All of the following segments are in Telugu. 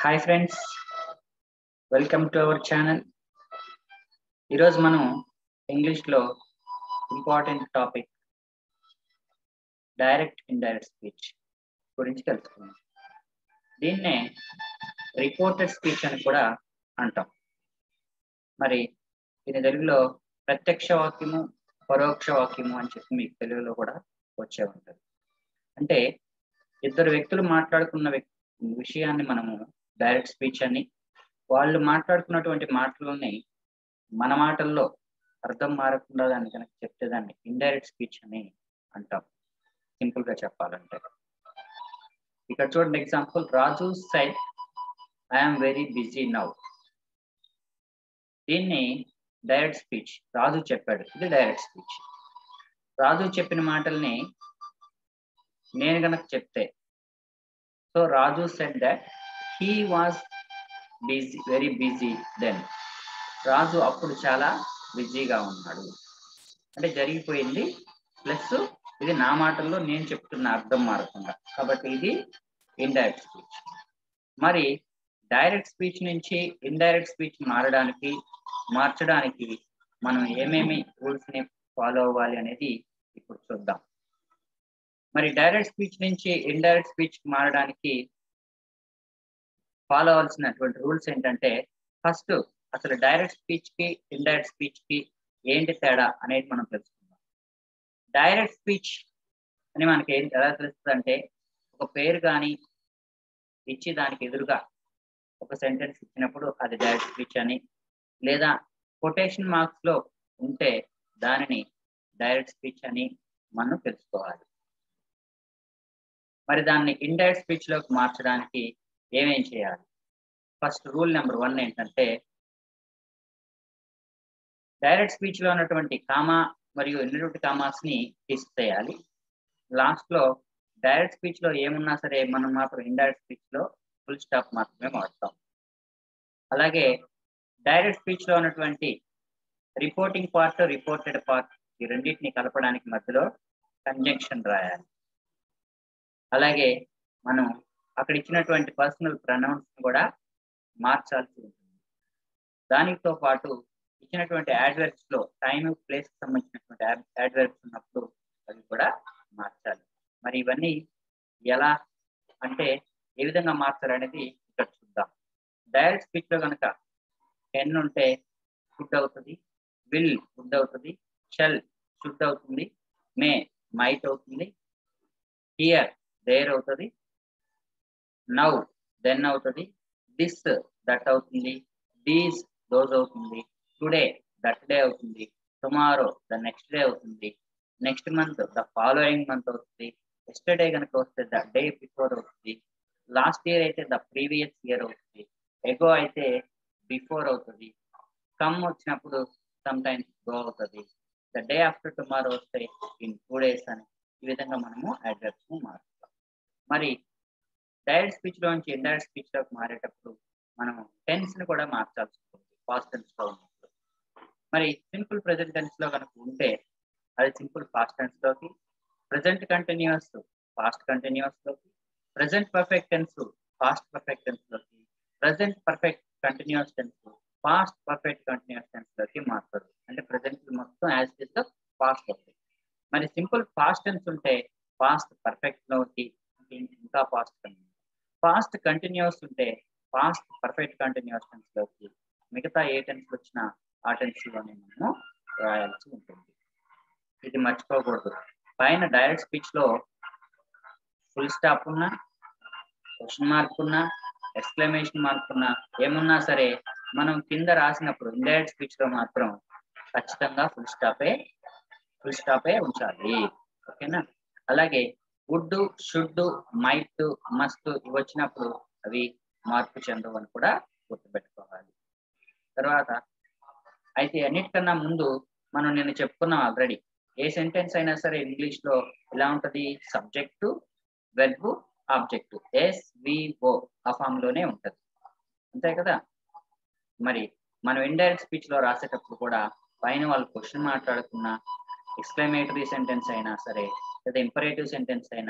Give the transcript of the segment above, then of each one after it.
hi friends welcome to our channel ఈరోజు మనం ఇంగ్లీష్లో important topic direct indirect speech గురించి తెలుసుకుందాం దీన్నే రిపోర్టెడ్ స్పీచ్ అని కూడా అంటాం మరి దీని తెలుగులో ప్రత్యక్ష వాక్యము పరోక్ష వాక్యము అని చెప్పి మీకు తెలుగులో కూడా వచ్చే ఉంటుంది అంటే ఇద్దరు వ్యక్తులు మాట్లాడుకున్న విషయాన్ని మనము డైరెక్ట్ స్పీచ్ అని వాళ్ళు మాట్లాడుకున్నటువంటి మాటలని మన మాటల్లో అర్థం మారకుండా దాన్ని కనుక చెప్తే దాన్ని ఇండైరెక్ట్ స్పీచ్ అని అంటాం సింపుల్ గా చెప్పాలంటే ఇక్కడ చూడండి example Raju said I'm very busy now దీన్ని డైరెక్ట్ స్పీచ్ రాజు చెప్పాడు ఇది డైరెక్ట్ స్పీచ్ రాజు చెప్పిన మాటల్ని నేను కనుక చెప్తే so Raju said that he was busy very busy then Raju అప్పుడు చాలా బిజీగా ఉన్నాడు అంటే జరిగిపోయింది ప్లస్ ఇది నా మాటల్లో నేను చెప్తున్న అర్థం మారకుండా కాబట్టి ఇది ఇండైరెక్ట్ స్పీచ్ మరి డైరెక్ట్ స్పీచ్ నుంచి ఇండైరెక్ట్ స్పీచ్ మారడానికి మార్చడానికి మనం ఏమేమి రూల్స్ ని ఫాలో అవ్వాలి అనేది ఇప్పుడు చూద్దాం మరి డైరెక్ట్ స్పీచ్ నుంచి ఇండైరెక్ట్ స్పీచ్ మారడానికి ఫాలో అవ్వాల్సినటువంటి రూల్స్ ఏంటంటే ఫస్ట్ అసలు డైరెక్ట్ స్పీచ్ కి ఇండైరెక్ట్ స్పీచ్ కి ఏంటి తేడా అనేది మనం తెలుసుకుందాం డైరెక్ట్ స్పీచ్ అని మనకి ఏం ఎలా తెలుస్తుంది అంటే ఒక పేరు కానీ ఇచ్చి దానికి ఎదురుగా ఒక సెంటెన్స్ ఇచ్చినప్పుడు అది డైరెక్ట్ స్పీచ్ అని లేదా కొటేషన్ మార్క్స్ లో ఉంటే దానిని డైరెక్ట్ స్పీచ్ అని మనం తెలుసుకోవాలి మరి దాన్ని ఇండైరెక్ట్ స్పీచ్ లోకి మార్చడానికి ఏమేం చేయాలి ఫస్ట్ రూల్ నెంబర్ వన్ ఏంటంటే డైరెక్ట్ స్పీచ్ లో ఉన్నటువంటి కామా మరియు ఇన్నటువంటి కామాస్ ని తీసేయాలి లాస్ట్ లో డైరెక్ట్ స్పీచ్ లో ఏమున్నా సరే మనం మాత్రం ఇండైరెక్ట్ స్పీచ్ లో ఫుల్ స్టాప్ మాత్రమే వాడతాం అలాగే డైరెక్ట్ స్పీచ్ లో ఉన్నటువంటి రిపోర్టింగ్ పార్ట్ రిపోర్టెడ్ పార్ట్ ఈ రెండింటిని కలపడానికి మధ్యలో కంజంక్షన్ రాయాలి అలాగే మనం అక్కడ ఇచ్చినటువంటి పర్సనల్ ప్రనౌన్స్ కూడా మార్చాల్సి ఉంటుంది దానితో పాటు ఇచ్చినటువంటి యాడ్వర్బ్స్ లో టైం ప్లేస్ సంబంధించినటువంటి యాడ్వర్బ్స్ ఉన్నప్పుడు అవి కూడా మార్చాలి మరి ఇవన్నీ ఎలా అంటే ఏ విధంగా మార్చాలి అనేది ఇక్కడ చూద్దాం డైరెక్ట్ స్పీచ్ లో కనుక పెన్ ఉంటే ఫుడ్ అవుతుంది విల్ ఫుడ్ అవుతుంది షెల్ షుడ్ అవుతుంది మే మైట్ అవుతుంది హియర్ దేర్ అవుతుంది నౌ దెన్ అవుతుంది దిస్ దట్ అవుతుంది దీస్ దోస్ అవుతుంది టుడే దట్ డే అవుతుంది టుమారో ద నెక్స్ట్ డే అవుతుంది next month the following month అవుతుంది ఎస్టర్డే కనుక వస్తే ద డే బిఫోర్ అవుతుంది లాస్ట్ ఇయర్ అయితే ద ప్రీవియస్ ఇయర్ అవుతుంది ఎగో అయితే బిఫోర్ అవుతుంది కమ్ వచ్చినప్పుడు సమ్ టైమ్స్ గో అవుతుంది ద డే ఆఫ్టర్ టుమారో వస్తే ఇన్ టూ డేస్ అని ఈ విధంగా మనము అడ్రస్ మారుస్తాం మరి డైరెక్ట్ స్పీచ్ లోంచి ఇండైరెక్ట్ స్పీచ్ లోకి మారేటప్పుడు మనం టెన్స్ ని కూడా మార్చాల్సి ఉంటుంది పాస్ట్ టెన్స్ లో ఉన్నప్పుడు మరి సింపుల్ ప్రెసెంట్ టెన్స్ లో కనుక ఉంటే అది సింపుల్ పాస్ట్ టెన్స్ లోకి ప్రెసెంట్ కంటిన్యూస్ పాస్ట్ కంటిన్యూస్ లోకి present perfect tense past perfect tense లోకి present perfect continuous tense past perfect continuous tense లోకి మారుతారు అంటే ప్రెసెంట్ మొత్తం యాజ్ ఇస్ పాస్ట్ అవుతుంది మరి సింపుల్ పాస్ట్ టెన్స్ ఉంటే పాస్ట్ పర్ఫెక్ట్ లోకి ఇంకా పాస్ట్ పాస్ట్ కంటిన్యూస్ ఉంటే పాస్ట్ పర్ఫెక్ట్ కంటిన్యూస్ టెన్స్ లోకి మిగతా ఏ టెన్స్ వచ్చినా ఆ టెన్స్ లోనే మనము రాయాల్సి ఉంటుంది ఇది మర్చిపోకూడదు పైన డైరెక్ట్ స్పీచ్ లో ఫుల్ స్టాప్ ఉన్నా క్వశ్చన్ మార్క్ ఉన్నా ఎక్స్క్లమేషన్ మార్క్ ఉన్నా ఏమున్నా సరే మనం కింద రాసినప్పుడు ఇండైరెక్ట్ స్పీచ్ లో మాత్రం ఖచ్చితంగా ఫుల్ స్టాపే ఫుల్ స్టాపే ఉంచాలి ఓకేనా అలాగే వుడ్ షుడ్ మైట్ మస్ట్ ఇవి వచ్చినప్పుడు అవి మార్పు చెందవు అని కూడా గుర్తుపెట్టుకోవాలి తర్వాత అయితే అన్నిటికన్నా ముందు మనం నేను చెప్పుకున్నాం ఆల్రెడీ ఏ సెంటెన్స్ అయినా సరే ఇంగ్లీష్ లో ఎలా ఉంటది subject verb object S V O ఆ ఫామ్ లోనే ఉంటది అంతే కదా మరి మనం ఇండైరెక్ట్ స్పీచ్ లో రాసేటప్పుడు కూడా పైన వాళ్ళు క్వశ్చన్ మాట్లాడుకున్నా ఎక్స్క్లమేటరీ సెంటెన్స్ అయినా సరే లేదా ఇంపరేటివ్ సెంటెన్స్ అయినా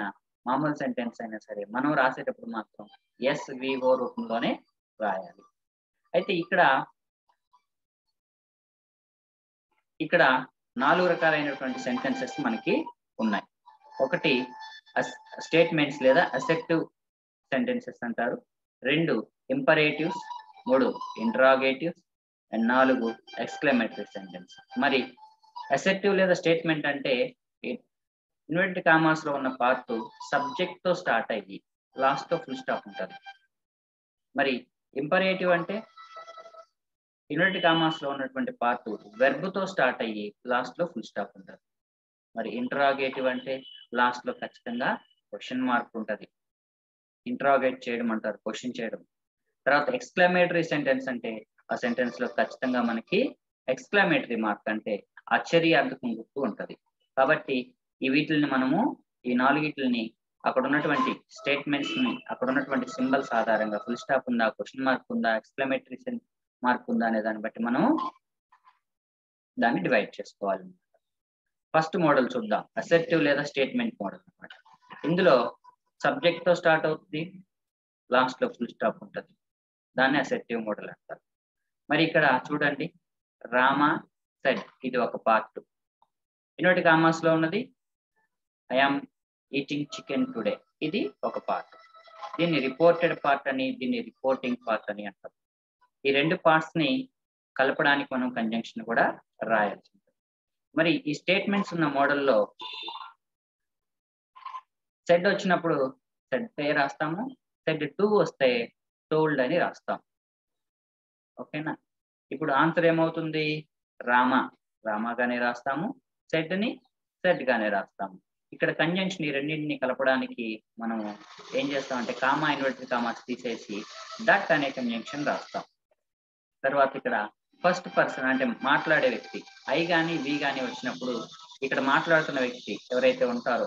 మామూలు సెంటెన్స్ అయినా సరే మనం రాసేటప్పుడు మాత్రం ఎస్ విఓ రూపంలోనే రాయాలి అయితే ఇక్కడ ఇక్కడ నాలుగు రకాలైనటువంటి సెంటెన్సెస్ మనకి ఉన్నాయి ఒకటి స్టేట్మెంట్స్ లేదా అసెప్టివ్ సెంటెన్సెస్ అంటారు రెండు ఇంపరేటివ్స్ మూడు ఇంట్రాగేటివ్స్ అండ్ నాలుగు ఎక్స్క్లమేటరీ సెంటెన్స్ మరి అసెప్టివ్ లేదా స్టేట్మెంట్ అంటే ఇన్వర్టెడ్ కామర్స్ లో ఉన్న పార్ట్ సబ్జెక్ట్ తో స్టార్ట్ అయ్యి లాస్ట్ తో ఫుల్ స్టాప్ ఉంటుంది మరి ఇంపరేటివ్ అంటే ఇన్వర్టెడ్ కామర్స్ లో ఉన్నటువంటి పార్ట్ వెర్బ్ తో స్టార్ట్ అయ్యి లాస్ట్ లో ఫుల్ స్టాప్ ఉంటుంది మరి ఇంటరాగేటివ్ అంటే లాస్ట్ లో ఖచ్చితంగా క్వశ్చన్ మార్క్ ఉంటుంది ఇంటరాగేట్ చేయడం అంటారు క్వశ్చన్ చేయడం తర్వాత ఎక్స్క్లమేటరీ సెంటెన్స్ అంటే ఆ సెంటెన్స్ లో ఖచ్చితంగా మనకి ఎక్స్క్లమేటరీ మార్క్ అంటే ఆశ్చర్యార్థకం గుర్తు ఉంటది కాబట్టి ఈ వీటిని మనము ఈ నాలుగిటిని అక్కడ ఉన్నటువంటి స్టేట్మెంట్స్ ని అక్కడ ఉన్నటువంటి సింబల్స్ ఆధారంగా ఫుల్ స్టాప్ ఉందా క్వశ్చన్ మార్క్ ఉందా ఎక్స్క్లమేటరీ మార్క్ ఉందా అనే దాన్ని బట్టి మనం దాన్ని డివైడ్ చేసుకోవాలి ఫస్ట్ మోడల్ చూద్దాం అసెప్టివ్ లేదా స్టేట్మెంట్ మోడల్ అనమాట ఇందులో సబ్జెక్ట్ తో స్టార్ట్ అవుతుంది లాస్ట్ లో ఫుల్ స్టాప్ ఉంటుంది దాన్ని అసెప్టివ్ మోడల్ అంటారు మరి ఇక్కడ చూడండి రామ సెడ్ ఇది ఒక పార్ట్ ఇన్నోటి కామర్స్ లో ఉన్నది ఐఆమ్ ఈటింగ్ చికెన్ టుడే ఇది ఒక పార్ట్ దీన్ని రిపోర్టెడ్ పార్ట్ అని దీన్ని రిపోర్టింగ్ పార్ట్ అని అంటారు ఈ రెండు పార్ట్స్ ని కలపడానికి మనం కంజంక్షన్ కూడా రాయాల్సి ఉంటుంది మరి ఈ స్టేట్మెంట్స్ ఉన్న మోడల్లో సెడ్ వచ్చినప్పుడు సెడ్ పే రాస్తాము సెడ్ టూ వస్తే టోల్డ్ అని రాస్తాం ఓకేనా ఇప్పుడు ఆన్సర్ ఏమవుతుంది రామ రామాగానే రాస్తాము సెడ్ ని సెడ్ గానే రాస్తాము ఇక్కడ కంజంక్షన్ ఈ రెండింటిని కలపడానికి మనం ఏం చేస్తామంటే కామా ఇన్వర్టెడ్ కామాస్ తీసేసి దట్ అనే కంజంక్షన్ రాస్తాం తర్వాత ఇక్కడ ఫస్ట్ పర్సన్ అంటే మాట్లాడే వ్యక్తి ఐ కానీ వి కానీ వచ్చినప్పుడు ఇక్కడ మాట్లాడుతున్న వ్యక్తి ఎవరైతే ఉంటారో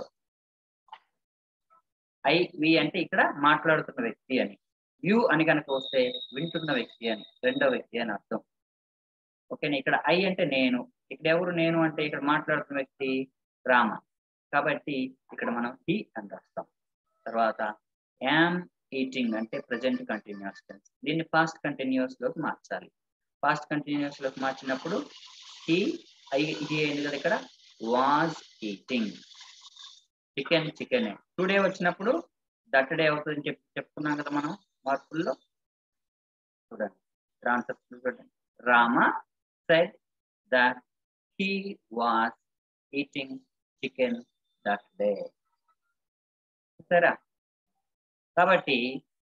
ఐ వి అంటే ఇక్కడ మాట్లాడుతున్న వ్యక్తి అని యు అని కనుక వస్తే వింటున్న వ్యక్తి అని రెండో వ్యక్తి అని అర్థం ఓకేనా ఇక్కడ ఐ అంటే నేను ఇక్కడ ఎవరు నేను అంటే ఇక్కడ మాట్లాడుతున్న వ్యక్తి రామ కాబట్టి ఇక్కడ మనం హి అని రాస్తాం తర్వాత యామ్ ఈటింగ్ అంటే ప్రజెంట్ కంటిన్యూస్ టెన్స్ దీన్ని పాస్ట్ కంటిన్యూస్ లోకి మార్చాలి పాస్ట్ కంటిన్యూస్ లోకి మార్చినప్పుడు హీ ఐ హీ అయింది కదా ఇక్కడ was eating chicken chicken today వచ్చినప్పుడు దట్ డే అవుతుందని చెప్పి చెప్పుకున్నాం కదా మనం మార్పుల్లో చూడండి ఆన్సర్ చూడండి Rama said that he was eating chicken that day సరే కాబట్టి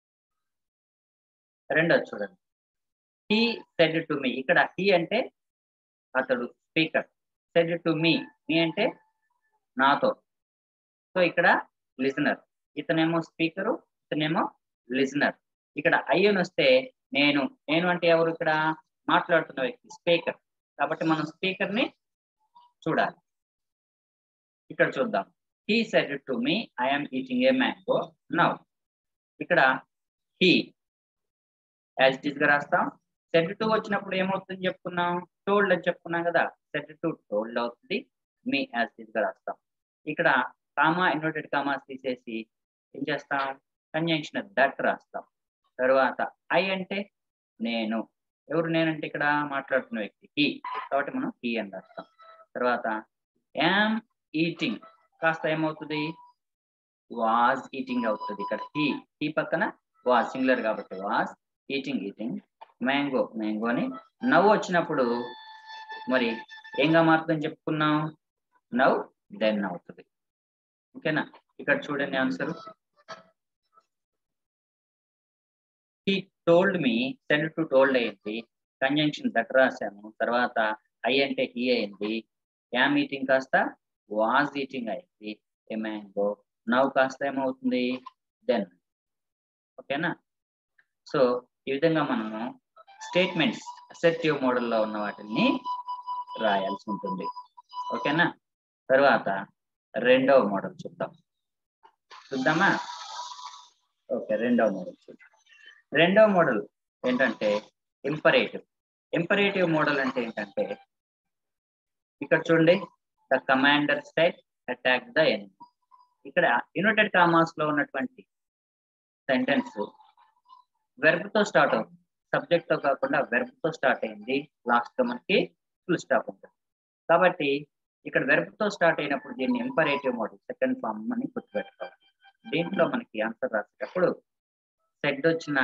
రెండోది చూడండి హీ సెడ్ టు మీ ఇక్కడ హీ అంటే అతడు speaker said to me me అంటే నాతో సో ఇక్కడ లిజనర్ ఇతనేమో స్పీకరు ఇతనేమో లిజనర్ ఇక్కడ అయ్యను వస్తే నేను నేను అంటే ఎవరు ఇక్కడ మాట్లాడుతున్న వ్యక్తి స్పీకర్ కాబట్టి మనం స్పీకర్ ని చూడాలి ఇక్కడ చూద్దాం he said to me I'm eating a mango now ఇక్కడ హీ యాజ్ ఇట్ ఈస్ గా రాస్తాం సెట్ టు వచ్చినప్పుడు ఏమవుతుంది చెప్పుకున్నాం టోల్డ్ అని చెప్పుకున్నాం కదా సెట్ టు టోల్డ్ అవుతుంది మీ యాజ్ ఇట్ ఈస్ గా రాస్తాం ఇక్కడ కామా ఇన్వర్టెడ్ కామాస్ తీసేసి ఏం చేస్తాం కంజంక్షన్ దట్ రాస్తాం తర్వాత ఐ అంటే నేను ఎవరు నేనంటే ఇక్కడ మాట్లాడుతున్న వ్యక్తి హీ కాబట్టి మనం హీ అని రాస్తాం తర్వాత యామ్ ఈటింగ్ కాస్త ఏమవుతుంది వాజ్ ఈటింగ్ అవుతుంది ఇక్కడ హీ హీ పక్కన వాజ్ సింగులర్ కాబట్టి వాజ్ ఈటింగ్ ఈటింగ్ మ్యాంగో మ్యాంగోని నవ్వు వచ్చినప్పుడు మరి ఏంగా మారుతుందని చెప్పుకున్నాం నవ్ దెన్ అవుతుంది ఓకేనా ఇక్కడ చూడండి answer he told me said to told అయింది కంజంక్షన్ దట్ రాశాను తర్వాత ఐ అంటే హీ అయింది యామ్ ఈటింగ్ కాస్త వాజ్ ఈటింగ్ అయింది ఏ మ్యాంగో నవ్ కాస్త ఏమవుతుంది దెన్ ఓకేనా సో ఈ విధంగా మనము స్టేట్మెంట్స్ అసెప్టివ్ మోడల్లో ఉన్న వాటిని రాయాల్సి ఉంటుంది ఓకేనా తర్వాత రెండవ మోడల్ చూద్దాం చూద్దామా ఓకే రెండవ మోడల్ చూద్దాం రెండవ మోడల్ ఏంటంటే ఇంపరేటివ్ ఇంపరేటివ్ మోడల్ అంటే ఏంటంటే ఇక్కడ చూడండి the commander said attack the enemy ఇక్కడ యునైటెడ్ కామాస్ లో ఉన్నటువంటి సెంటెన్స్ వెర్బ్ తో స్టార్ట్ అవుతుంది సబ్జెక్ట్ తో కాకుండా వెర్బ్ తో స్టార్ట్ అయింది లాస్ట్ లో మనకి ఫుల్ స్టాప్ ఉంటుంది కాబట్టి ఇక్కడ వెర్బ్ తో స్టార్ట్ అయినప్పుడు దీన్ని ఎంపరేటివ్ మోడల్ సెకండ్ ఫామ్ అని గుర్తుపెట్టుకోవాలి దీంట్లో మనకి ఆన్సర్ రాసేటప్పుడు సెడ్ వచ్చిన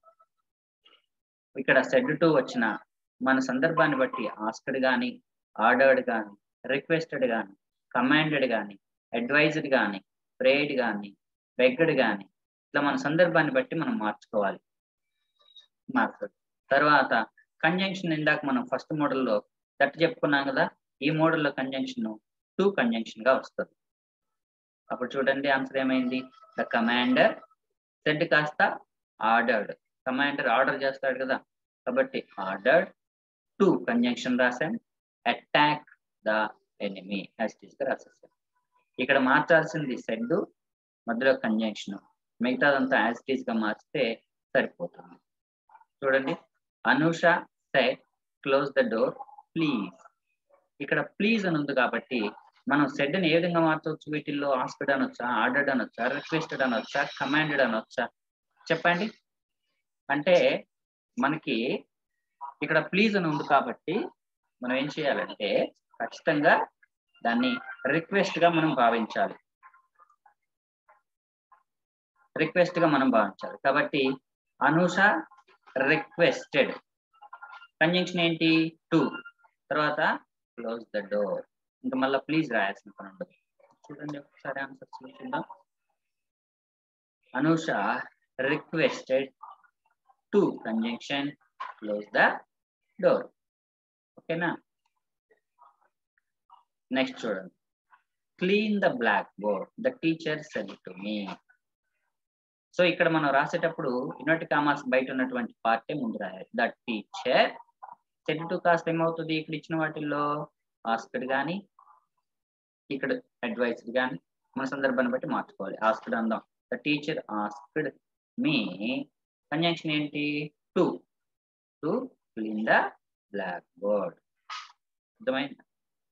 ఇక్కడ సెడ్ టు వచ్చిన మన సందర్భాన్ని బట్టి ఆస్కడ్ కానీ ఆర్డర్డ్ కానీ రిక్వెస్టెడ్ కానీ కమాండెడ్ కానీ అడ్వైజ్డ్ కానీ ప్రేడ్ కానీ బెగ్గడ్ కానీ ఇట్లా మన సందర్భాన్ని బట్టి మనం మార్చుకోవాలి మార్చవచ్చు తర్వాత కంజంక్షన్ ఇందాక మనం ఫస్ట్ మోడల్లో దట్ చెప్పుకున్నాం కదా ఈ మోడల్లో కంజంక్షన్ టూ కంజంక్షన్ గా వస్తుంది అప్పుడు చూడండి ఆన్సర్ ఏమైంది ద కమాండర్ సెడ్ కాస్త ఆర్డర్డ్ కమాండర్ ఆర్డర్ చేస్తాడు కదా కాబట్టి ఆర్డర్డ్ టు కంజంక్షన్ రాశాం అటాక్ ద ఎనిమీ యాజ్ గా రాసేసాం ఇక్కడ మార్చాల్సింది సెడ్ మధ్యలో కంజంక్షన్ మిగతాదంతా యాజ్ టీస్ గా మార్చితే సరిపోతుంది చూడండి Anusha said close the door please ఇక్కడ ప్లీజ్ అని ఉంది కాబట్టి మనం సెడ్ ని ఏ విధంగా మార్చవచ్చు వీటిల్లో ఆస్పెడ్ అనొచ్చా ఆర్డర్డ్ అనొచ్చా రిక్వెస్టెడ్ అనొచ్చా కమాండెడ్ అనొచ్చా చెప్పండి అంటే మనకి ఇక్కడ ప్లీజ్ అని ఉంది కాబట్టి మనం ఏం చేయాలంటే ఖచ్చితంగా దాన్ని రిక్వెస్ట్ గా మనం భావించాలి రిక్వెస్ట్ గా మనం భావించాలి కాబట్టి అనూష రిక్వెస్టెడ్ కంజంక్షన్ ఏంటి టు తర్వాత క్లోజ్ ద డోర్ ఇంకా మళ్ళీ ప్లీజ్ రాయాల్సిన పని ఉండదు చూడండి ఒకసారి ఆన్సర్ చూద్దాం Anusha requested to conjunction close the door ఓకేనా నెక్స్ట్ చూడండి clean the blackboard the teacher said to me so ఇక్కడ మనం రాసేటప్పుడు యునైట్ కామర్స్ బయట ఉన్నటువంటి పార్టీ ముందు రాయాలి ద టీచర్ సెట్ టు కాస్ట్ ఏమవుతుంది ఇక్కడ ఇచ్చిన వాటిల్లో ఆస్కడ్ కానీ ఇక్కడ అడ్వైస్డ్ కానీ మన సందర్భాన్ని బట్టి మార్చుకోవాలి ఆస్కడ్ అందాం the teacher asked me conjunction ఏంటి to to clean the blackboard అర్థమైంది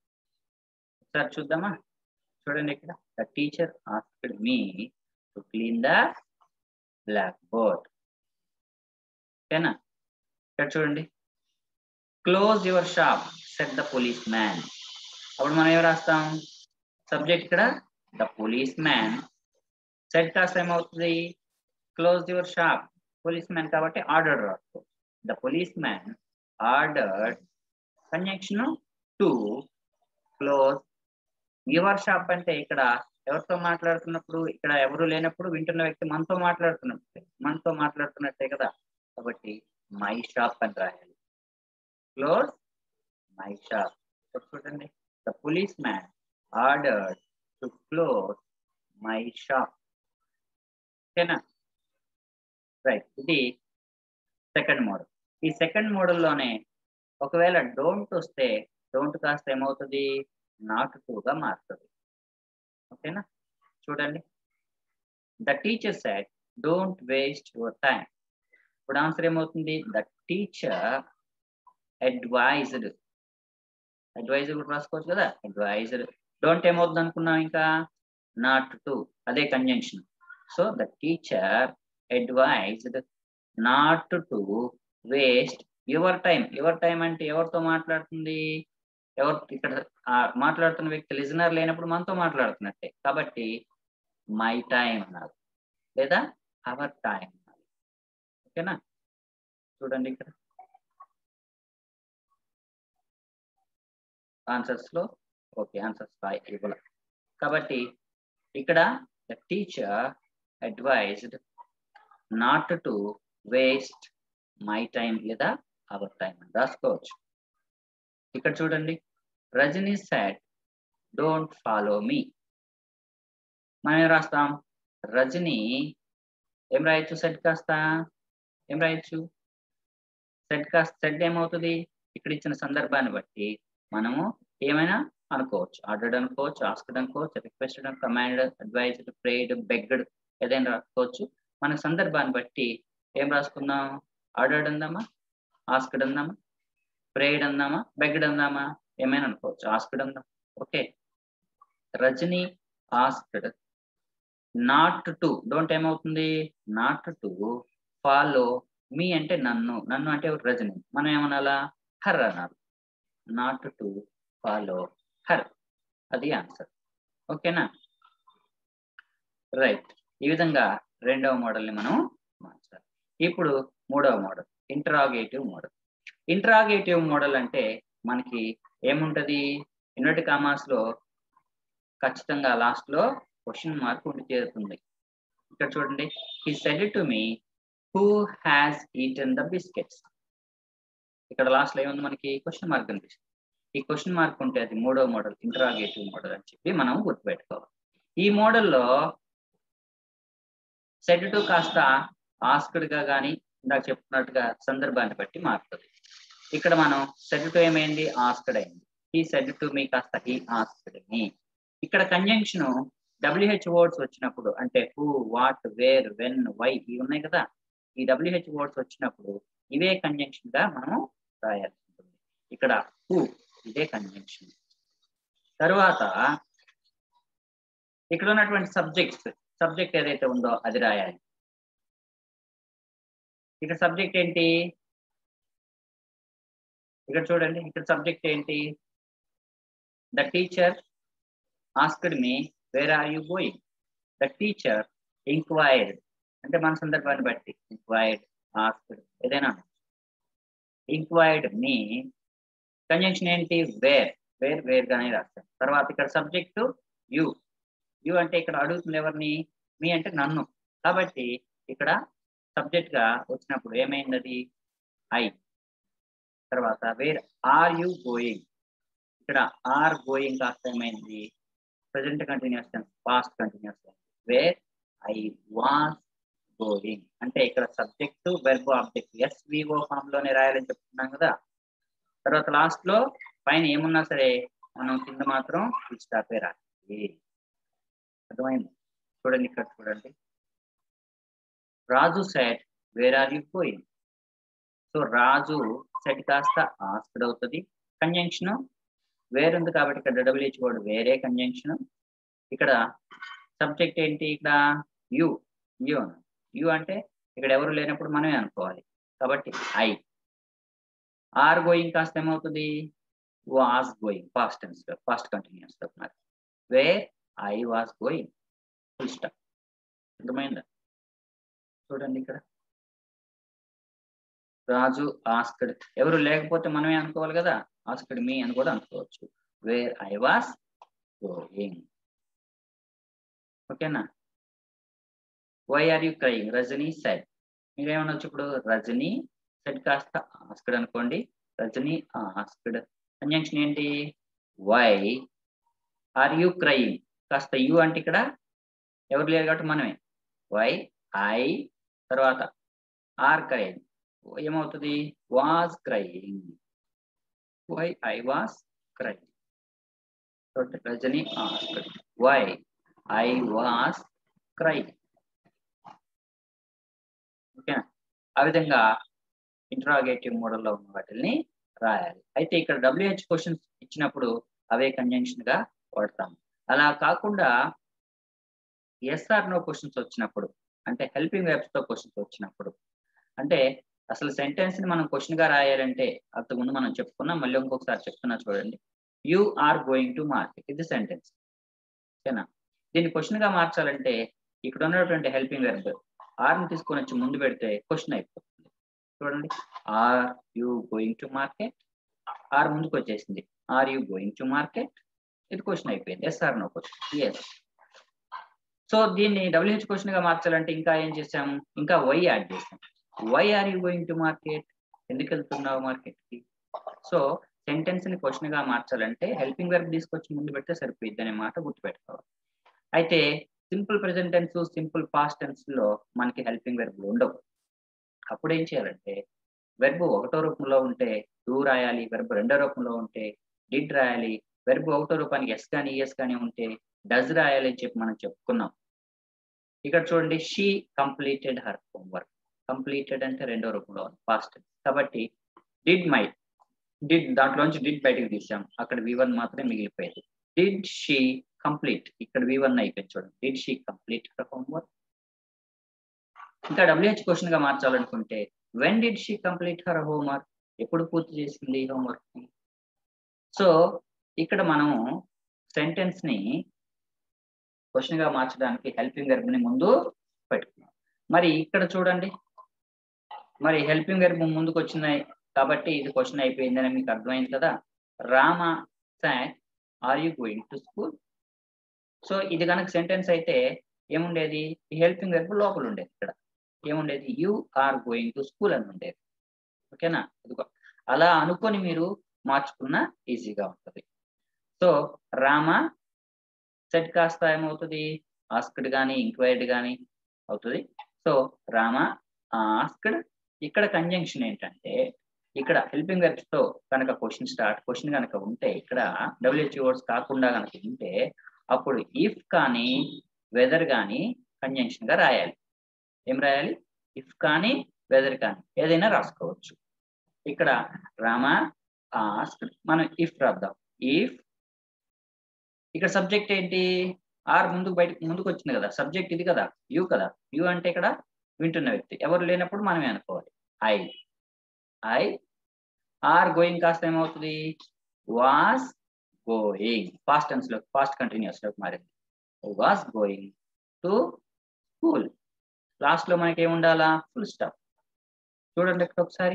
ఒకసారి చూద్దామా చూడండి ఇక్కడ the teacher asked me to clean the blackboard ఓకేనా ఇక్కడ చూడండి close your shop said the policeman అప్పుడు మనం ఏం రాస్తాం సబ్జెక్ట్ ఇక్కడ ద పోలీస్ మ్యాన్ సెట్ కాస్త ఏమవుతుంది close your shop policeman కాబట్టి ఆర్డర్ రాసుకో the policeman ordered conjunction to close your shop అంటే ఇక్కడ ఎవరితో మాట్లాడుతున్నప్పుడు ఇక్కడ ఎవరు లేనప్పుడు వింటున్న వ్యక్తి మనతో మాట్లాడుతున్నట్టే మనతో మాట్లాడుతున్నట్టే కదా కాబట్టి మై షాప్ అని రాయాలి క్లోజ్ మై షాప్ చూడండి the policeman order to close my shop ఓకేనా రైట్ ఇది సెకండ్ మోడల్ ఈ సెకండ్ మోడల్లోనే ఒకవేళ డోంట్ వస్తే డోంట్ కాస్త ఏమవుతుంది నాట్ టూగా మారుతుంది ఓకేనా చూడండి the teacher said don't waste your time ఇప్పుడు ఆన్సర్ ఏమవుతుంది ద టీచర్ అడ్వైజ్డ్ అడ్వైజర్ కూడా రాసుకోవచ్చు కదా అడ్వైజర్ డోంట్ ఏమవుతుంది అనుకున్నాం ఇంకా నాట్ టు అదే conjunction so the teacher advised not to waste your time your time అంటే ఎవరితో మాట్లాడుతుంది ఎవరు ఇక్కడ మాట్లాడుతున్న వ్యక్తి లిజనర్ లేనప్పుడు మనతో మాట్లాడుతున్నట్టే కాబట్టి మై టైం అన్నారు లేదా అవర్ టైం అన్నారు ఓకేనా చూడండి ఇక్కడ ఆన్సర్స్ లో ఓకే ఆన్సర్స్ ఇవ్వాల కాబట్టి ఇక్కడ the teacher advised not to waste my time లేదా అవర్ టైం అని రాసుకోవచ్చు ఇక్కడ చూడండి Rajani said don't follow me మనం ఏం రాస్తాం రజనీ ఏం రాయొచ్చు సెట్ కాస్త ఏం రాయొచ్చు సెట్ కాస్త సెట్ ఏమవుతుంది ఇక్కడ ఇచ్చిన సందర్భాన్ని బట్టి మనము ఏమైనా అనుకోవచ్చు ఆర్డర్డ్ అనుకోవచ్చు ఆస్కడ్ అనుకోవచ్చు requested command advised prayed begged ఏదైనా రాసుకోవచ్చు మన సందర్భాన్ని బట్టి ఏం రాసుకుందాం ఆర్డర్డ్ అందామా ఆస్కడ్ అందామా ప్రేడ్ అందామా బెగ్గడ్ అందామా ఏమైనా అనుకోవచ్చు ఆస్కడ్ అందాం okay Rajani asked not to don't ఏమవుతుంది నాట్ టు ఫాలో మీ అంటే నన్ను నన్ను అంటే రజని మనం ఏమనాలా హర్ అనాలి నాట్ టు ఫాలో హర్ అది ఆన్సర్ ఓకేనా రైట్ ఈ విధంగా రెండవ మోడల్ని మనం మార్చాలి ఇప్పుడు మూడవ model interrogative model interrogative model అంటే మనకి ఏముంటది ఇన్వర్టి కామాస్ లో ఖచ్చితంగా లాస్ట్ లో క్వశ్చన్ మార్క్ ఉండి చేరుతుంది ఇక్కడ చూడండి he said to me who has eaten the biscuits ఇక్కడ లాస్ట్ లో ఏముంది మనకి క్వశ్చన్ మార్క్ కనిపిస్తుంది ఈ క్వశ్చన్ మార్క్ ఉంటే అది మూడో మోడల్ ఇంటరాగేటివ్ మోడల్ అని చెప్పి మనం గుర్తుపెట్టుకోవాలి ఈ మోడల్లో సెడ్ టు కాస్త ఆస్క్డ్ గా కానీ ఇందాక చెప్పుకున్నట్టుగా సందర్భాన్ని బట్టి మారుతుంది ఇక్కడ మనం సెడ్ టు ఏమైంది ఆస్క్డ్ అయింది ఈ సెడ్ టు మీ కాస్త ఈ ఆస్క్డ్ మీ ఇక్కడ కంజంక్షన్ డబ్ల్యూహెచ్ వర్డ్స్ వచ్చినప్పుడు అంటే who what where when why ఇవి ఉన్నాయి కదా ఈ డబ్ల్యూహెచ్ వర్డ్స్ వచ్చినప్పుడు ఇవే కంజంక్షన్ గా మనం రాయాల్సి ఉంటుంది ఇక్కడ హూ ఇదే కంజంక్షన్ తరువాత ఇక్కడ ఉన్నటువంటి సబ్జెక్ట్స్ సబ్జెక్ట్ ఏదైతే ఉందో అది రాయాలి ఇక్కడ సబ్జెక్ట్ ఏంటి ఇక్కడ చూడండి ఇక్కడ సబ్జెక్ట్ ఏంటి the teacher asked me where are you going the teacher inquired అంటే మన సందర్భాన్ని బట్టి ఇంక్వైర్డ్ ఆస్క్డ్ ఏదైనా ఇంక్వైర్డ్ మీ కంజంక్షన్ ఏంటి వేర్ వేర్ వేర్ గానే రాస్తాం తర్వాత ఇక్కడ సబ్జెక్టు యు యు అంటే ఇక్కడ అడుగుతుంది ఎవరిని మీ అంటే నన్ను కాబట్టి ఇక్కడ సబ్జెక్ట్ గా వచ్చినప్పుడు ఏమైంది అది ఐ తర్వాత వేర్ ఆర్ యు గోయింగ్ ఇక్కడ ఆర్ గోయింగ్ కాస్త ఏమైంది present continuous tense past continuous tense where I was going అంటే ఇక్కడ subject verb object S V O form లోనే రాయాలని చెప్తున్నాం కదా తర్వాత లాస్ట్ లో పైన ఏమున్నా సరే మనం కింద మాత్రం స్టాపే రాయాలి అర్థమైంది చూడండి ఇక్కడ చూడండి Raju said where are you going so Raju said కాస్త ఆస్క్డ్ అవుతుంది కంజంక్షన్ వేర్ ఉంది కాబట్టి ఇక్కడ డబ్ల్యూహెచ్ వర్డ్ వేరే కంజంక్షన్ ఇక్కడ సబ్జెక్ట్ ఏంటి ఇక్కడ యు యు యు అంటే ఇక్కడ ఎవరు లేనప్పుడు మనమే అనుకోవాలి కాబట్టి ఐ ఆర్ గోయింగ్ కాస్త ఏమవుతుంది was going past tense past continuous మరి where I was going full stop అర్థమైందా చూడండి ఇక్కడ రాజు ఆస్కడ్ ఎవరు లేకపోతే మనమే అనుకోవాలి కదా ఆస్కడ్ మీ అని కూడా అనుకోవచ్చు వేర్ ఐ వాస్ గోయింగ్ ఓకేనా why are you crying Rajani said మీరేమనొచ్చు ఇప్పుడు రజనీ సెడ్ కాస్త ఆస్కడ్ అనుకోండి రజనీ ఆస్కడ్ కంజంక్షన్ ఏంటి వై ఆర్ యూ క్రయింగ్ కాస్త యు అంటే ఇక్కడ ఎవరు లేరు కాబట్టి మనమే వై ఐ తర్వాత ఆర్ క్రయింగ్ ఏమవుతుంది was crying why I was crying Rajani asked why I was crying ఓకేనా ఆ విధంగా ఇంట్రాగేటివ్ మోడల్లో ఉన్న వాటిని రాయాలి అయితే ఇక్కడ డబ్ల్యూహెచ్ క్వశ్చన్స్ ఇచ్చినప్పుడు అవే కంజంక్షన్ గా వాడతాం అలా కాకుండా ఎస్ఆర్ నో క్వశ్చన్స్ వచ్చినప్పుడు అంటే హెల్పింగ్ వెబ్స్ తో క్వశ్చన్స్ వచ్చినప్పుడు అంటే అసలు సెంటెన్స్ ని మనం క్వశ్చన్ గా రాయాలంటే అంతకుముందు మనం చెప్పుకున్నాం మళ్ళీ ఇంకొకసారి చెప్తున్నా చూడండి you are going to market ఇది సెంటెన్స్ ఓకేనా దీన్ని క్వశ్చన్ గా మార్చాలంటే ఇక్కడ ఉన్నటువంటి హెల్పింగ్ వెర్బ్ ఆర్ ని తీసుకొని వచ్చి ముందు పెడితే క్వశ్చన్ అయిపోతుంది చూడండి are you going to market are ముందుకు వచ్చేసింది are you going to market ఇది క్వశ్చన్ అయిపోయింది yes or no question yes so దీన్ని డబ్ల్యూహెచ్ క్వశ్చన్ గా మార్చాలంటే ఇంకా ఏం చేసాము ఇంకా వై యాడ్ చేసాం why are you going to market ఎందుకు వెళ్తున్నావు మార్కెట్ కి సో సెంటెన్స్ ని క్వశ్చన్ గా మార్చాలంటే హెల్పింగ్ వర్బ్ తీసుకొచ్చి ముందు పెడితే సరిపోయింది అనే మాట గుర్తుపెట్టుకోవాలి అయితే simple present tense simple past tense లో మనకి హెల్పింగ్ వెర్బ్ ఉండవు అప్పుడు ఏం చేయాలంటే వెర్బ్ ఒకటో రూపంలో ఉంటే డూ రాయాలి వెర్బ్ రెండో రూపంలో ఉంటే డిడ్ రాయాలి వెర్బ్ ఒకటో రూపానికి ఎస్ కానీ ఈఎస్ కానీ ఉంటే డజ్ రాయాలి అని చెప్పి మనం చెప్పుకున్నాం ఇక్కడ చూడండి she completed her homework completed అంటే రెండో రూపంలో పాస్ట్ కాబట్టి డిడ్ మై డిడ్ దాంట్లోంచి డిడ్ బయటకు తీసాం అక్కడ వి వన్ మాత్రమే మిగిలిపోయేది డిడ్ షీ కంప్లీట్ ఇక్కడ వి వన్ అయిపోయింది చూడండి did she complete her homework ఇంకా డబ్ల్యూహెచ్ క్వశ్చన్ గా మార్చాలనుకుంటే when did she complete her homework ఎప్పుడు పూర్తి చేసింది హోంవర్క్ ని సో ఇక్కడ మనము సెంటెన్స్ ని క్వశ్చన్ గా మార్చడానికి హెల్పింగ్ వెర్బ్ ని ముందు పెట్టుకున్నాం మరి ఇక్కడ చూడండి మరి హెల్పింగ్ వెర్బ్ ముందుకు వచ్చినాయి కాబట్టి ఇది క్వశ్చన్ అయిపోయిందని మీకు అర్థమైంది కదా Rama said are you going to school so ఇది కనుక సెంటెన్స్ అయితే ఏముండేది ఈ హెల్పింగ్ వెర్బ్ లోపల ఉండేది ఇక్కడ ఏముండేది you are going to school అని ఉండేది ఓకేనా ఇదిగో అలా అనుకొని మీరు మార్చుకున్న ఈజీగా ఉంటుంది సో రామ సెట్ కాస్త ఏమవుతుంది ఆస్క్డ్ కానీ ఇంక్వైర్డ్ కానీ అవుతుంది సో రామ ఆస్క్డ్ ఇక్కడ కంజంక్షన్ ఏంటంటే ఇక్కడ హెల్పింగ్ వెర్బ్స్ తో కనుక క్వశ్చన్ స్టార్ట్ క్వశ్చన్ కనుక ఉంటే ఇక్కడ డబ్ల్యూహెచ్ వర్డ్స్ కాకుండా కనుక ఉంటే అప్పుడు ఇఫ్ కానీ వెదర్ కానీ కంజంక్షన్ గా రాయాలి ఏం రాయాలి ఇఫ్ కానీ వెదర్ కానీ ఏదైనా రాసుకోవచ్చు ఇక్కడ రామ ఆస్క్ మనం ఇఫ్ రాద్దాం ఇఫ్ ఇక్కడ సబ్జెక్ట్ ఏంటి ఆర్ ముందుకు బయట ముందుకు వచ్చింది కదా సబ్జెక్ట్ ఇది కదా యు కదా యు అంటే ఇక్కడ వింటున్న వ్యక్తి ఎవరు లేనప్పుడు మనమే అనుకోవాలి ఐ ఐ ఆర్ గోయింగ్ కాస్త ఏమవుతుంది వాస్ గోయింగ్ పాస్ట్ టెన్స్ లో పాస్ట్ కంటిన్యూస్ లోకి మారింది was going to school last లో మనకి ఏమి ఉండాలా ఫుల్ స్టాప్ చూడండి ఇక్కడ ఒకసారి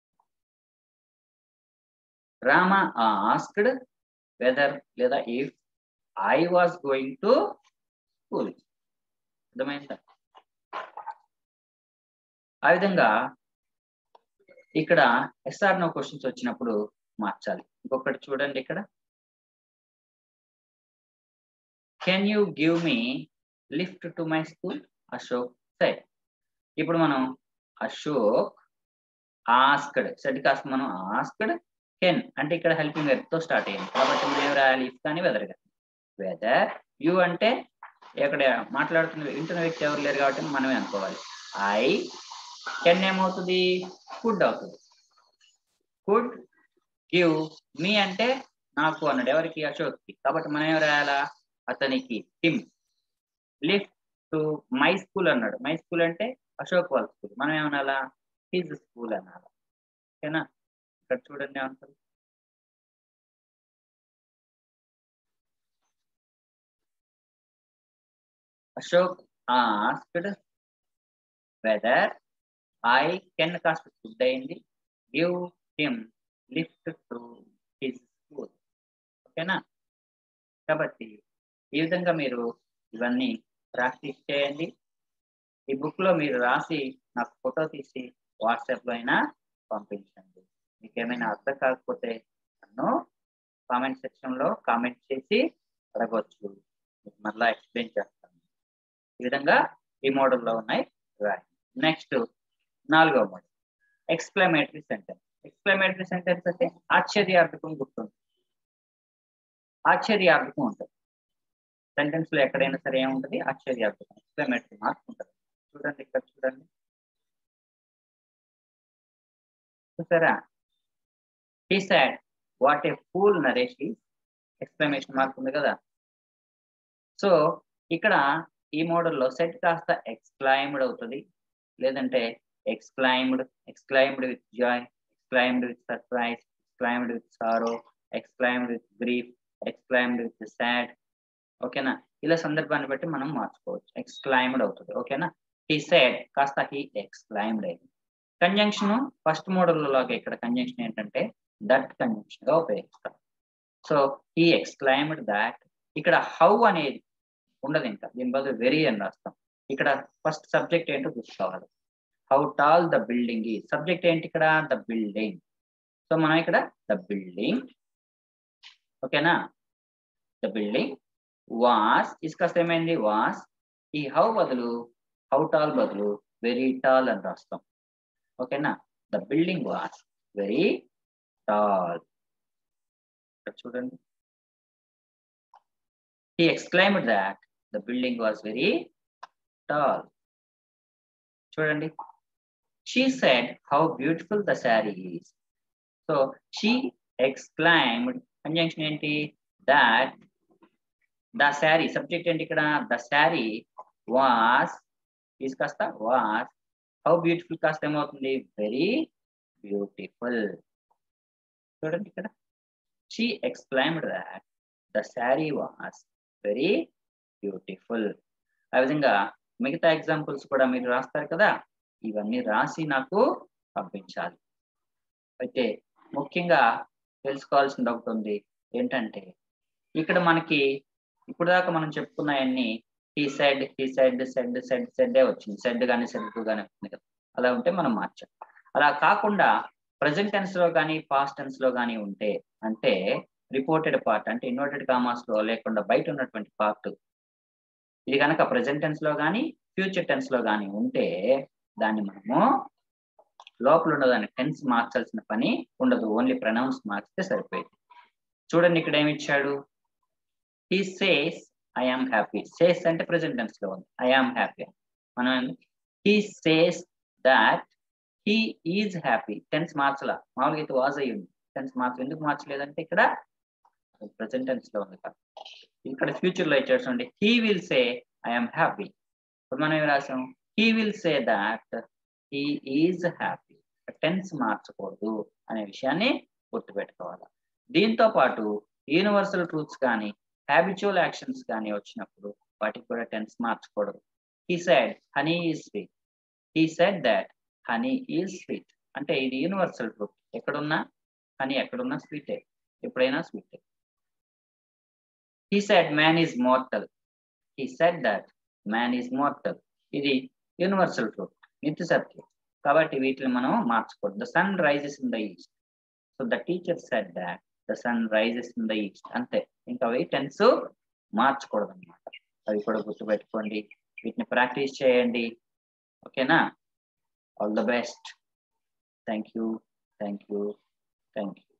రామ ఆస్క్డ్ వెదర్ లేదా if I was going to school అర్థమైందా ఆ విధంగా ఇక్కడ ఎస్ఆర్ నో క్వశ్చన్స్ వచ్చినప్పుడు మార్చాలి ఇంకొకటి చూడండి ఇక్కడ can you give me lift to my school Ashok side ఇప్పుడు మనం అశోక్ ఆస్క్డ్ సెట్ కాస్త మనం ఆస్క్డ్ కెన్ అంటే ఇక్కడ హెల్పింగ్ వెర్బ్ తో స్టార్ట్ అయ్యింది కాబట్టి మనం ఏం రాయాలి ఇఫ్ కానీ వెదర్ కానీ వెదర్ యు అంటే ఇక్కడ మాట్లాడుతున్న వింటున్న వ్యక్తి ఎవరు లేరు కాబట్టి మనమే అనుకోవాలి ఐ కెన్ ఏమవుతుంది కుడ్ అవుతుంది కుడ్ గివ్ మీ అంటే నాకు అన్నాడు ఎవరికి అశోక్కి కాబట్టి మనం ఏం రాయాలా అతనికి him lift to my school అన్నాడు మై స్కూల్ అంటే అశోక్ వాళ్ళ స్కూల్ మనం ఏమనాలా హిజ్ స్కూల్ అనాలా ఓకేనా ఇక్కడ చూడండి ఏమంటారు Ashok asked whether I can కాస్త ఫుడ్ అయింది give him lift to his school ఓకేనా కాబట్టి ఈ విధంగా మీరు ఇవన్నీ ప్రాక్టీస్ చేయండి ఈ బుక్ లో మీరు రాసి నాకు ఫోటో తీసి వాట్సాప్ లో అయినా పంపించండి మీకు ఏమైనా అర్థం కాకపోతే నన్ను కామెంట్ సెక్షన్ లో కామెంట్ చేసి అడగవచ్చు మీకు మళ్ళా ఎక్స్ప్లెయిన్ చేస్తాను ఈ విధంగా ఈ మోడల్లో ఉన్నాయి రాయండి నెక్స్ట్ నాలుగో model exclamatory sentence exclamatory sentence అంటే ఆశ్చర్యార్థకం గుర్తుంది ఆశ్చర్యార్థకం ఉంటుంది సెంటెన్స్ లో ఎక్కడైనా సరే ఏముంటుంది ఆశ్చర్యార్థకం ఎక్స్క్లమేటరీ మార్క్ ఉంటుంది చూడండి ఇక్కడ చూడండి చూసారా he said what a fool Naresh exclamation mark ఉంది కదా సో ఇక్కడ ఈ మోడల్లో సెట్ కాస్త ఎక్స్క్లైమ్డ్ అవుతుంది లేదంటే exclaimed exclaimed with joy exclaimed with surprise exclaimed with sorrow exclaimed with grief exclaimed with sad ఓకేనా ఇలా సందర్భాన్ని బట్టి మనం మార్చుకోవచ్చు ఎక్స్క్లైమ్డ్ అవుతుంది ఓకేనా హీ సాడ్ కాస్త హీ ఎక్స్క్లైమ్డ్ అయింది కంజంక్షన్ ఫస్ట్ మోడల్ లాగా ఇక్కడ కంజంక్షన్ ఏంటంటే దట్ కంజంక్షన్ గా ఉపయోగిస్తాం సో హీ ఎక్స్క్లైమ్డ్ దాట్ ఇక్కడ హౌ అనేది ఉండదు ఇంకా దీని బదులు వెరీ అని రాస్తాం ఇక్కడ ఫస్ట్ సబ్జెక్ట్ ఏంటో చూసుకోవాలి హౌ టాల్ ద బిల్డింగ్ ఈ సబ్జెక్ట్ ఏంటి ఇక్కడ ద బిల్డింగ్ సో మనం ఇక్కడ ద బిల్డింగ్ ఓకేనా ద బిల్డింగ్ వాస్ ఇసుకాస్త ఏమైంది వాస్ ఈ హౌ బదులు హౌ టాల్ బదులు వెరీ టాల్ అని రాస్తాం ఓకేనా the building was very tall చూడండి he exclaimed that the building was very tall చూడండి she said how beautiful the saree is so she exclaimed conjunction ఏంటి that ద శారీ సబ్జెక్ట్ ఏంటి ఇక్కడ ద శారీ వాస్ తీసుకొస్తా వాస్ హౌ బ్యూటిఫుల్ కాస్త ఏమవుతుంది వెరీ బ్యూటిఫుల్ చూడండి ఇక్కడ she exclaimed that the sari was very beautiful ఆ విధంగా మిగతా ఎగ్జాంపుల్స్ కూడా మీరు రాస్తారు కదా ఇవన్నీ రాసి నాకు పంపించాలి అయితే ముఖ్యంగా తెలుసుకోవాల్సింది ఒకటి ఉంది ఏంటంటే ఇక్కడ మనకి ఇప్పుడు దాకా మనం చెప్పుకున్నాయన్నీ ఈ సైడ్ ఈ సైడ్ సెడ్ సెడ్ సెడ్డే వచ్చింది సెడ్ కానీ సెడ్ టూ కానీ వచ్చింది కదా అలా ఉంటే మనం మార్చాం అలా కాకుండా ప్రజెంట్ టెన్స్ లో కానీ పాస్ట్ టెన్స్ లో కానీ ఉంటే అంటే రిపోర్టెడ్ పార్ట్ అంటే ఇన్వర్టెడ్ కామాస్ లో లేకుండా బయట ఉన్నటువంటి పార్ట్ ఇది కనుక ప్రజెంట్ టెన్స్ లో కానీ ఫ్యూచర్ టెన్స్ లో కానీ ఉంటే దాన్ని మనము లోపల ఉన్నదాన్ని టెన్స్ మార్చాల్సిన పని ఉండదు ఓన్లీ ప్రనౌన్స్ మార్చితే సరిపోయింది చూడండి ఇక్కడ ఏమి ఇచ్చాడు he says I am happy says అంటే ప్రజెంట్ టెన్స్ లో ఉంది ఐ ఆమ్ హ్యాపీ మనం he says that he is happy tense మార్చలా మామూలుగా అయితే వాజ్ అయ్యింది టెన్స్ మార్చ ఎందుకు మార్చలేదంటే ఇక్కడ ప్రజెంట్ టెన్స్ లో ఉంది కదా ఇక్కడ ఫ్యూచర్ లో ఇచ్చాడు చూడండి he will say I am happy ఇప్పుడు మనం ఏమి రాసాం he will say that he is happy tense మార్చకూడదు అనే విషయాన్ని గుర్తుపెట్టుకోవాలి దీంతో పాటు యూనివర్సల్ ట్రూత్స్ కానీ హ్యాబిచువల్ యాక్షన్స్ కానీ వచ్చినప్పుడు వాటికి కూడా టెన్స్ మార్చకూడదు he said honey is sweet he said that honey is sweet అంటే ఇది యూనివర్సల్ ట్రూత్ ఎక్కడున్నా హనీ ఎక్కడున్నా స్వీటే ఎప్పుడైనా స్వీటే he said man is mortal he said that man is mortal ఇది యూనివర్సల్ ట్రూత్ నిత్య సత్యం కాబట్టి వీటిని మనం మార్చకూడదు the sun rises in the east so the teacher said that the sun rises in the east అంతే ఇంకా అవి టెన్స్ మార్చకూడదు అనమాట అవి కూడా గుర్తుపెట్టుకోండి వీటిని ప్రాక్టీస్ చేయండి ఓకేనా all the best thank you thank you thank you